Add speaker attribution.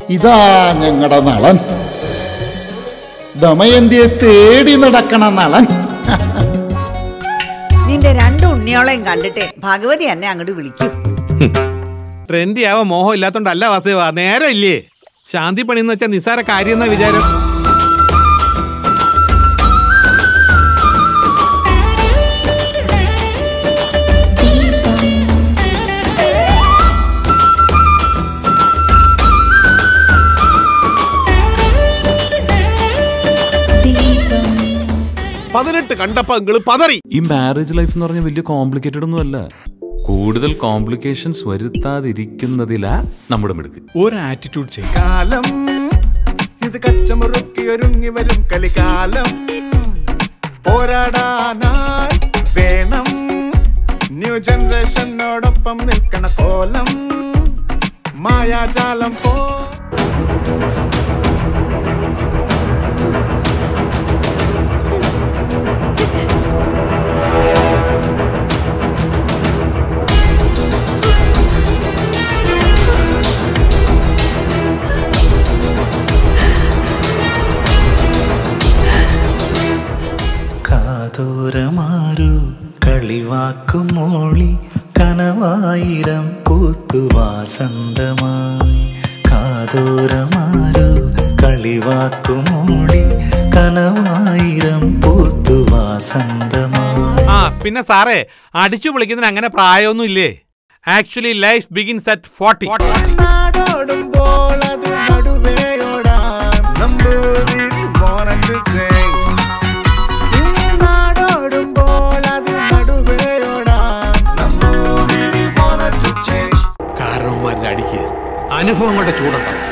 Speaker 1: ഇതാ ഞങ്ങളുടെ നളൻ ദമയന്തിയെ തേടി നടക്കണ നളൻ
Speaker 2: നിന്റെ രണ്ട് ഉണ്ണിയോളെയും കണ്ടിട്ട് ഭഗവതി എന്നെ അങ്ങോട്ട് വിളിക്കും
Speaker 3: ട്രെൻഡി ആവാൻ മോഹം ഇല്ലാത്തോണ്ടല്ല വാസുദേവ നേരം ഇല്ലേ ശാന്തി പണി എന്ന് വെച്ചാൽ നിസ്സാര കാര്യം എന്നാ വിചാരം പതിനെട്ട് കണ്ടപ്പോ നിങ്ങള് പതറി
Speaker 4: ഈ മാരേജ് ലൈഫ് എന്ന് പറഞ്ഞാൽ വലിയ കോംപ്ലിക്കേറ്റഡ് ഒന്നും അല്ല കൂടുതൽ കോംപ്ലിക്കേഷൻസ് വരുത്താതിരിക്കുന്നതിലാ നമ്മുടെ മിടുക്ക്
Speaker 3: ഒരു ആറ്റിറ്റ്യൂഡ് ചെയ്യും
Speaker 5: കാലം ഇത് കച്ചമുറുക്കി ഒരുങ്ങി വരും കലികാലം പോരാടാനായി വേണം ന്യൂ ജനറേഷനോടൊപ്പം നിൽക്കണ കോലം മായാജാലം പോ
Speaker 6: കാതോരമാരു കളിവാക്കുമോളി കനവായിരം പൂത്തുവാസന്തമായി കാതോരമാരു കളിവാക്കുമോളി കനവായിരം പൂത്തുവാസന്തമായി
Speaker 3: ആ പിന്നെ സാറേ അടിച്ചു പൊളിക്കുന്നതിന് അങ്ങനെ പ്രായമൊന്നും ഇല്ലേ actually life begins at forty
Speaker 5: നാടോടുമ്പോൾ അത് നടുവേയോടാൻ നമ്പൂതിരി wanted to change. ഈ നാടോടുമ്പോൾ അത് നടുവേയോടാൻ നമ്പൂതിരി wanted to change.
Speaker 3: കാരണവന്മാരുടെ അടിക്ക് അനുഭവങ്ങളുടെ ചൂടുണ്ടാവും